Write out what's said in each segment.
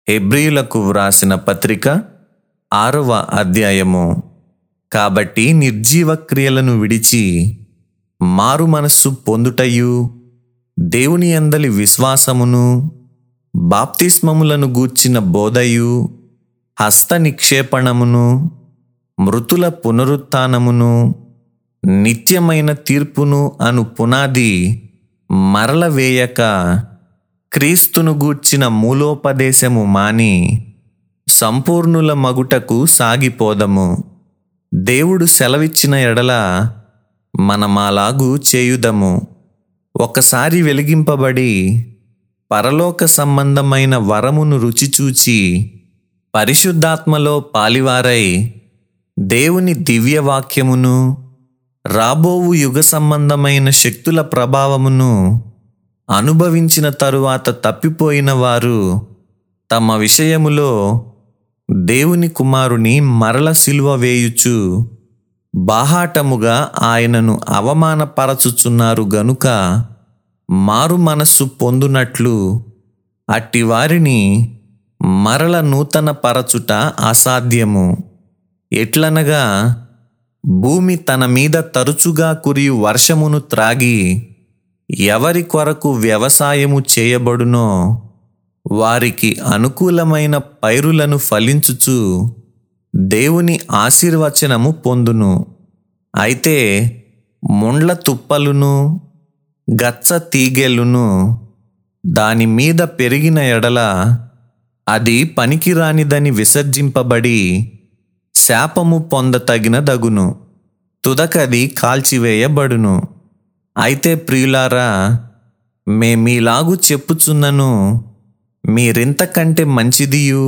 హెబ్రీయులకు వ్రాసిన పత్రిక ఆరవ అధ్యాయము కాబట్టి నిర్జీవ క్రియలను విడిచి మారు మనస్సు పొందుటయు దేవుని అందలి విశ్వాసమును బాప్తిస్మములను గూర్చిన బోధయు హస్త నిక్షేపణమును మృతుల పునరుత్థానమును నిత్యమైన తీర్పును అను పునాది మరల వేయక క్రీస్తును గూర్చిన మూలోపదేశము మాని సంపూర్ణుల మగుటకు సాగిపోదము దేవుడు సెలవిచ్చిన ఎడల మనమాలాగు చేయుదము ఒకసారి వెలిగింపబడి పరలోక సంబంధమైన వరమును రుచిచూచి పరిశుద్ధాత్మలో పాలివారై దేవుని దివ్యవాక్యమును రాబోవు యుగ సంబంధమైన శక్తుల ప్రభావమును అనుభవించిన తరువాత తప్పిపోయిన వారు తమ విషయములో దేవుని కుమారుని మరల సిలువ వేయుచు బాహాటముగా ఆయనను అవమానపరచుచున్నారు గనుక మారు మనస్సు పొందునట్లు అట్టి వారిని మరల నూతన పరచుట అసాధ్యము ఎట్లనగా భూమి తన మీద తరచుగా కురియు వర్షమును త్రాగి ఎవరి కొరకు వ్యవసాయము చేయబడునో వారికి అనుకూలమైన పైరులను ఫలించుచు దేవుని ఆశీర్వచనము పొందును అయితే ముండ్ల తుప్పలును గచ్చ తీగెలును దాని మీద పెరిగిన ఎడల అది పనికిరానిదని విసర్జింపబడి శాపము పొందతగినదగును తుదకది కాల్చివేయబడును అయితే ప్రియులారా మేమీలాగు చెప్పుచున్నను మీరింతకంటే మంచిదియు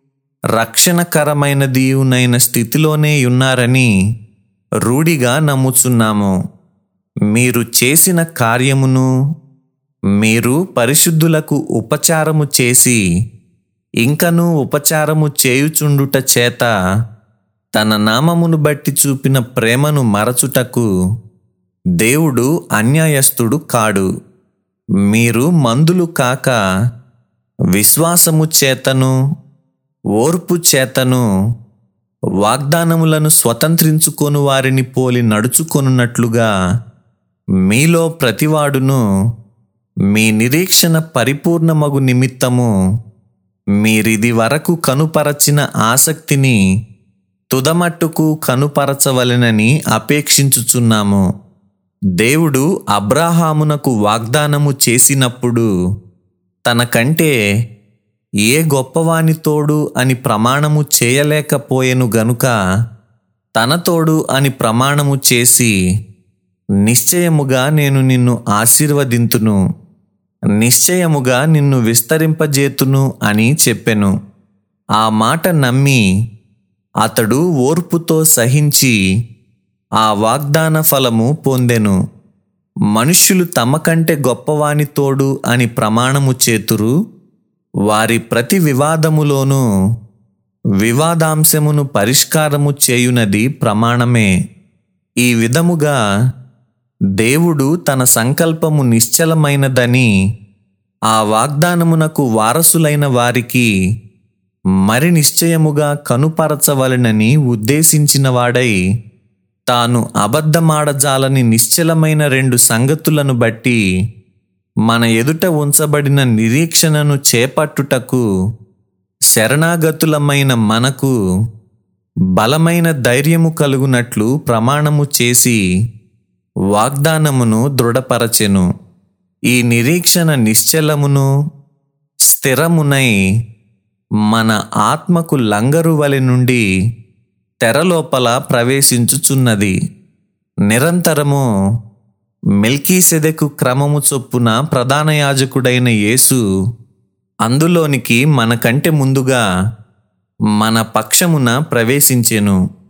రక్షణకరమైనదియునైన స్థితిలోనే ఉన్నారని రూఢిగా నమ్ముచున్నాము మీరు చేసిన కార్యమును మీరు పరిశుద్ధులకు ఉపచారము చేసి ఇంకనూ ఉపచారము చేయుచుండుట చేత తన నామమును బట్టి చూపిన ప్రేమను మరచుటకు దేవుడు అన్యాయస్థుడు కాడు మీరు మందులు కాక విశ్వాసము చేతను ఓర్పు చేతను వాగ్దానములను స్వతంత్రించుకొను వారిని పోలి నడుచుకొనున్నట్లుగా మీలో ప్రతివాడును మీ నిరీక్షణ పరిపూర్ణమగు నిమిత్తము మీరిది వరకు కనుపరచిన ఆసక్తిని తుదమట్టుకు కనుపరచవలెనని అపేక్షించుచున్నాము దేవుడు అబ్రాహామునకు వాగ్దానము చేసినప్పుడు తనకంటే ఏ గొప్పవాని తోడు అని ప్రమాణము చేయలేకపోయెను గనుక తన తోడు అని ప్రమాణము చేసి నిశ్చయముగా నేను నిన్ను ఆశీర్వదింతును నిశ్చయముగా నిన్ను విస్తరింపజేతును అని చెప్పెను ఆ మాట నమ్మి అతడు ఓర్పుతో సహించి ఆ వాగ్దాన ఫలము పొందెను మనుష్యులు తమ కంటే గొప్పవాని తోడు అని ప్రమాణము చేతురు వారి ప్రతి వివాదములోనూ వివాదాంశమును పరిష్కారము చేయునది ప్రమాణమే ఈ విధముగా దేవుడు తన సంకల్పము నిశ్చలమైనదని ఆ వాగ్దానమునకు వారసులైన వారికి మరి నిశ్చయముగా కనుపరచవలనని ఉద్దేశించిన వాడై తాను అబద్ధమాడజాలని నిశ్చలమైన రెండు సంగతులను బట్టి మన ఎదుట ఉంచబడిన నిరీక్షణను చేపట్టుటకు శరణాగతులమైన మనకు బలమైన ధైర్యము కలుగునట్లు ప్రమాణము చేసి వాగ్దానమును దృఢపరచెను ఈ నిరీక్షణ నిశ్చలమును స్థిరమునై మన ఆత్మకు లంగరు వలె నుండి తెరలోపల ప్రవేశించుచున్నది నిరంతరము మెల్కీసెదెకు క్రమము చొప్పున ప్రధాన యాజకుడైన యేసు అందులోనికి మనకంటే ముందుగా మన పక్షమున ప్రవేశించెను